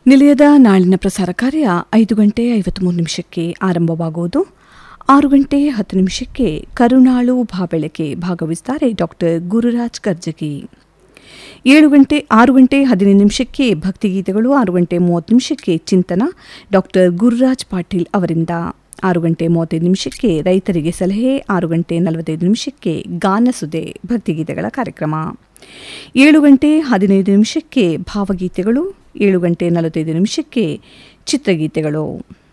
ನಿಲಯದ ನಾಳಿನ ಪ್ರಸಾರ ಕಾರ್ಯ ಐದು ಗಂಟೆ ಐವತ್ಮೂರು ನಿಮಿಷಕ್ಕೆ ಆರಂಭವಾಗುವುದು ಆರು ಗಂಟೆ ಹತ್ತು ನಿಮಿಷಕ್ಕೆ ಕರುಣಾಳು ಭಾಬೆಳಕೆ ಭಾಗವಹಿಸುತ್ತಾರೆ ಡಾಕ್ಟರ್ ಗುರುರಾಜ್ ಕರ್ಜಗಿ ಏಳು ಗಂಟೆ ಆರು ಗಂಟೆ ಹದಿನೈದು ನಿಮಿಷಕ್ಕೆ ಭಕ್ತಿಗೀತೆಗಳು ಆರು ಗಂಟೆ ಮೂವತ್ತು ನಿಮಿಷಕ್ಕೆ ಚಿಂತನ ಡಾಕ್ಟರ್ ಗುರುರಾಜ್ ಪಾಟೀಲ್ ಅವರಿಂದ ಆರು ಗಂಟೆ ಮೂವತ್ತೈದು ನಿಮಿಷಕ್ಕೆ ರೈತರಿಗೆ ಸಲಹೆ ಆರು ಗಂಟೆ ನಲವತ್ತೈದು ನಿಮಿಷಕ್ಕೆ ಗಾನಸುದೆ ಭಕ್ತಿಗೀತೆಗಳ ಕಾರ್ಯಕ್ರಮ ಏಳು ಗಂಟೆ ಹದಿನೈದು ನಿಮಿಷಕ್ಕೆ ಭಾವಗೀತೆಗಳು ಏಳು ಗಂಟೆ ನಲವತ್ತೈದು ನಿಮಿಷಕ್ಕೆ ಚಿತ್ರಗೀತೆಗಳು